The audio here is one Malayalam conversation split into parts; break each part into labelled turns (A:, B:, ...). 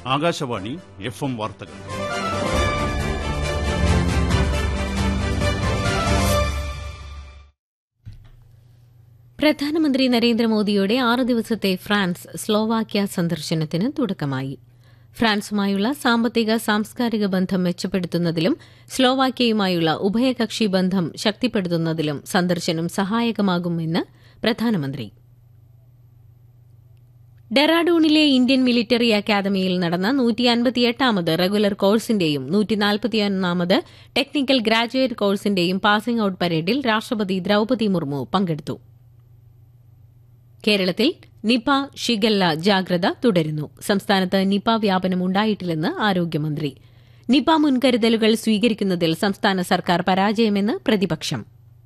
A: ആകാശവാണി എഫ് എം വാർത്തകൾ
B: പ്രധാനമന്ത്രി നരേന്ദ്രമോദിയുടെ ആറ് ദിവസത്തെ ഫ്രാൻസ് സ്ലോവാക്യ സന്ദർശനത്തിന് തുടക്കമായി ഫ്രാൻസുമായുള്ള സാമ്പത്തിക സാംസ്കാരിക ബന്ധം മെച്ചപ്പെടുത്തുന്നതിലും സ്ലോവാക്യയുമായുള്ള ഉഭയകക്ഷി ബന്ധം ശക്തിപ്പെടുത്തുന്നതിലും സന്ദർശനം സഹായകമാകുമെന്ന് പ്രധാനമന്ത്രി ഡെറാഡൂണിലെ ഇന്ത്യൻ മിലിറ്ററി അക്കാദമിയിൽ നടന്ന നൂറ്റി അൻപത്തിയെട്ടാമത് റെഗുലർ കോഴ്സിന്റെയും നൂറ്റിനാൽപ്പത്തിയൊന്നാമത് ടെക്നിക്കൽ ഗ്രാജുവേറ്റ് കോഴ്സിന്റെയും പാസിംഗ് ഔട്ട് പരേഡിൽ രാഷ്ട്രപതി ദ്രൌപതി മുർമു പങ്കെടുത്തു കേരളത്തിൽ നിപ ഷിഗല്ല ജാഗ്രത തുടരുന്നു സംസ്ഥാനത്ത് നിപ വ്യാപനം ഉണ്ടായിട്ടില്ലെന്ന് ആരോഗ്യമന്ത്രി നിപ മുൻകരുതലുകൾ സ്വീകരിക്കുന്നതിൽ സംസ്ഥാന സർക്കാർ പരാജയമെന്ന് പ്രതിപക്ഷം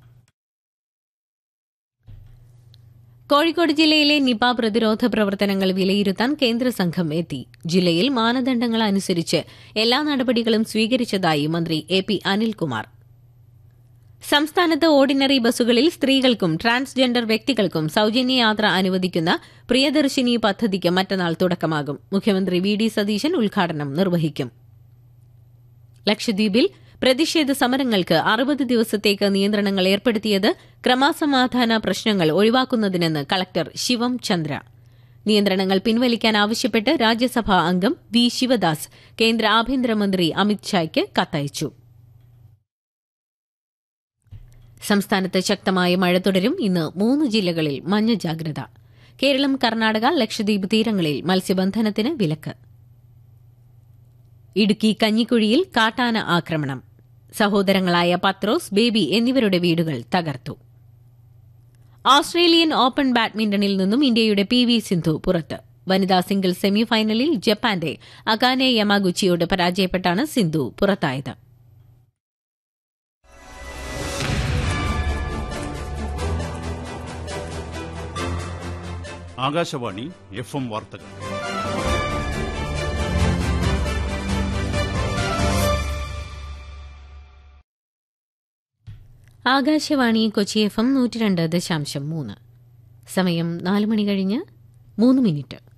B: കോഴിക്കോട് ജില്ലയിലെ നിപ പ്രതിരോധ പ്രവർത്തനങ്ങൾ വിലയിരുത്താൻ കേന്ദ്ര സംഘം എത്തി ജില്ലയിൽ മാനദണ്ഡങ്ങൾ അനുസരിച്ച് എല്ലാ നടപടികളും സ്വീകരിച്ചതായി മന്ത്രി എ പി അനിൽകുമാർ സംസ്ഥാനത്ത് ഓർഡിനറി ബസ്സുകളിൽ സ്ത്രീകൾക്കും ട്രാൻസ്ജെൻഡർ വ്യക്തികൾക്കും സൌജന്യ യാത്ര അനുവദിക്കുന്ന പ്രിയദർശിനി പദ്ധതിക്ക് മറ്റന്നാൾ തുടക്കമാകും മുഖ്യമന്ത്രി വി ഡി സതീശൻ ഉദ്ഘാടനം നിർവഹിക്കും ലക്ഷദ്വീപിൽ പ്രതിഷേധ സമരങ്ങൾക്ക് അറുപത് ദിവസത്തേക്ക് നിയന്ത്രണങ്ങൾ ഏർപ്പെടുത്തിയത് ക്രമസമാധാന പ്രശ്നങ്ങൾ ഒഴിവാക്കുന്നതിനെന്ന് കളക്ടർ ശിവം ചന്ദ്ര നിയന്ത്രണങ്ങൾ പിൻവലിക്കാൻ ആവശ്യപ്പെട്ട് രാജ്യസഭാ അംഗം വി ശിവദാസ് കേന്ദ്ര ആഭ്യന്തരമന്ത്രി അമിത്ഷായ്ക്ക് കത്തയച്ചു സംസ്ഥാനത്ത് ശക്തമായ മഴ തുടരും ഇന്ന് മൂന്ന് ജില്ലകളിൽ മഞ്ഞ ജാഗ്രത കേരളം കർണാടക ലക്ഷദ്വീപ് തീരങ്ങളിൽ മത്സ്യബന്ധനത്തിന് വിലക്ക് ഇടുക്കി കഞ്ഞിക്കുഴിയിൽ കാട്ടാന ആക്രമണം സഹോദരങ്ങളായ പത്രോസ് ബേബി എന്നിവരുടെ വീടുകൾ തകർത്തു ഓസ്ട്രേലിയൻ ഓപ്പൺ ബാഡ്മിന്റണിൽ നിന്നും ഇന്ത്യയുടെ പി വി സിന്ധു പുറത്ത് വനിതാ സിംഗിൾസ് സെമിഫൈനലിൽ ജപ്പാന്റെ അകാനെ യമാഗുച്ചിയോട് പരാജയപ്പെട്ടാണ് സിന്ധു പുറത്തായത്
A: ആകാശവാണി എഫ് എം വാർത്തകൾ
B: ആകാശവാണി കൊച്ചി എഫ് എം നൂറ്റി രണ്ട് ദശാംശം മൂന്ന് സമയം നാല് മണി കഴിഞ്ഞ് മൂന്ന് മിനിറ്റ്